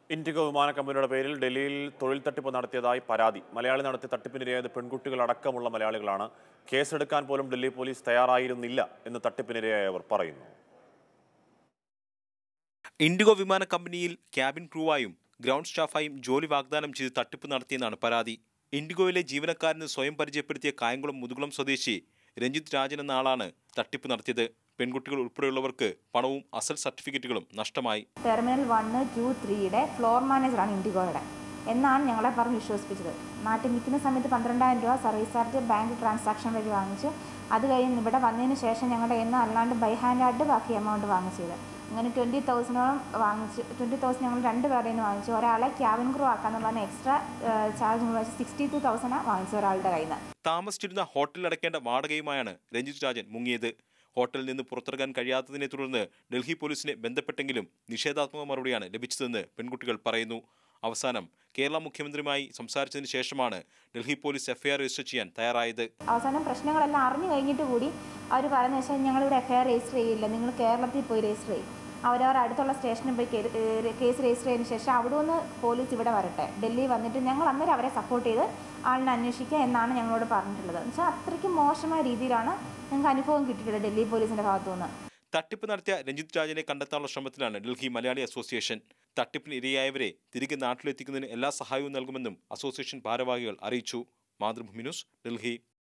IndiGo വിമാന കമ്പനിയുടെ പേരിൽ ഡൽഹിയിൽ തൊഴിൽ തട്ടിപ്പ് നടത്തിയതായി പരാതി മലയാളി നടത്തിയ തട്ടിപ്പിനിരയായത് പെൺകുട്ടികളടക്കമുള്ള മലയാളികളാണ് കേസെടുക്കാൻ പോലും ഡൽഹി പോലീസ് തയ്യാറായിരുന്നില്ല എന്ന് തട്ടിപ്പിനിരയായവർ പറയുന്നു ഇൻഡിഗോ വിമാന കമ്പനിയിൽ ക്യാബിൻ ക്രൂവായും ഗ്രൗണ്ട് സ്റ്റാഫായും ജോലി വാഗ്ദാനം ചെയ്ത് തട്ടിപ്പ് നടത്തിയെന്നാണ് പരാതി ഇൻഡിഗോയിലെ ജീവനക്കാരന് സ്വയം പരിചയപ്പെടുത്തിയ കായംകുളം മുതുകുളം സ്വദേശി രഞ്ജിത്ത് രാജൻ എന്ന ആളാണ് തട്ടിപ്പ് നടത്തിയത് പെൺകുട്ടികൾ ഉൾപ്പെടെയുള്ളവർക്ക് പണവും അസൽ സർട്ടിഫിക്കറ്റുകളും നഷ്ടമായി ടെർമിനൽ വണ്ണ് ടു ത്രീയുടെ ഫ്ലോർ മാനേജറാണ് ഇൻഡിഗോയുടെ എന്നാണ് ഞങ്ങളെ പറഞ്ഞ് വിശ്വസിപ്പിച്ചത് നാട്ടിൽ നിൽക്കുന്ന സമയത്ത് പന്ത്രണ്ടായിരം രൂപ സർവീസ് ചാർജ് ബാങ്ക് ട്രാൻസാക്ഷൻ വഴി വാങ്ങിച്ചു അത് കഴിഞ്ഞ് ഇവിടെ വന്നതിന് ശേഷം ഞങ്ങളുടെ എന്ന് അല്ലാണ്ട് ബൈ ഹാൻഡായിട്ട് ബാക്കി എമൗണ്ട് വാങ്ങിച്ചത് അങ്ങനെ ട്വൻറ്റി തൗസൻഡോളം വാങ്ങിച്ചു ട്വൻറ്റി തൗസൻഡ് ഞങ്ങൾ രണ്ട് പേരുടെ നിന്ന് വാങ്ങിച്ചു ഒരാളെ ക്യാബിൻ ക്രൂ ആക്കാന്ന് പറഞ്ഞ എക്സ്ട്രാ ചാർജ് വെച്ച് സിക്സ്റ്റി ടു തൗസൻഡാണ് വാങ്ങിച്ചു ഒരാളുടെ കയ്യിൽ നിന്ന് താമസിച്ചിരുന്ന ഹോട്ടലിൽ അടയ്ക്കേണ്ട വാടകയുമായാണ് രഞ്ജിത്ത് രാജൻ മുങ്ങിയത് ഹോട്ടലിൽ നിന്ന് പുറത്തിറങ്ങാൻ കഴിയാത്തതിനെ തുടർന്ന് ഡൽഹി പോലീസിനെ ബന്ധപ്പെട്ടെങ്കിലും നിഷേധാത്മക മറുപടിയാണ് ലഭിച്ചതെന്ന് പെൺകുട്ടികൾ പറയുന്നു അവസാനം കേരള മുഖ്യമന്ത്രിയുമായി സംസാരിച്ചതിന് ശേഷമാണ് ഡൽഹി പോലീസ് എഫ്ഐആർ രജിസ്റ്റർ ചെയ്യാൻ തയ്യാറായത് അവസാനം പ്രശ്നങ്ങളെല്ലാം അറിഞ്ഞു കഴിഞ്ഞിട്ട് കൂടി അവർ പറയുന്ന വെച്ചാൽ ഞങ്ങളിവിടെ എഫ്ഐആർ രജിസ്റ്റർ ചെയ്യില്ല നിങ്ങൾ കേരളത്തിൽ പോയി രജിസ്റ്റർ ചെയ്യും അവരവർ അടുത്തുള്ള സ്റ്റേഷനിൽ പോയി കേ- ഏഹ് കേസ് രജിസ്റ്റർ ചെയ്തതിന് ശേഷം അവിടെ നിന്ന് പോലീസ് ഇവിടെ വരട്ടെ ഡൽഹി വന്നിട്ട് ഞങ്ങൾ അന്നേരം അവരെ സപ്പോർട്ട് ചെയ്ത് ആളിനെ അന്വേഷിക്കുക എന്നാണ് ഞങ്ങളോട് പറഞ്ഞിട്ടുള്ളത് എന്ന് വെച്ചാൽ അത്രയ്ക്ക് മോശമായ രീതിയിലാണ് ഞങ്ങൾക്ക് അനുഭവം കിട്ടിയിട്ടുള്ളത് ഡൽഹി പോലീസിൻ്റെ ഭാഗത്തു നിന്ന് തട്ടിപ്പ് നടത്തിയ രഞ്ജിത്ത് രാജനെ കണ്ടെത്താനുള്ള ശ്രമത്തിലാണ് ഡൽഹി മലയാളി അസോസിയേഷൻ തട്ടിപ്പിന് ഇരയായവരെ തിരികെ നാട്ടിലെത്തിക്കുന്നതിന് എല്ലാ സഹായവും നൽകുമെന്നും അസോസിയേഷൻ ഭാരവാഹികൾ അറിയിച്ചു മാതൃഭൂമി ന്യൂസ് ഡൽഹി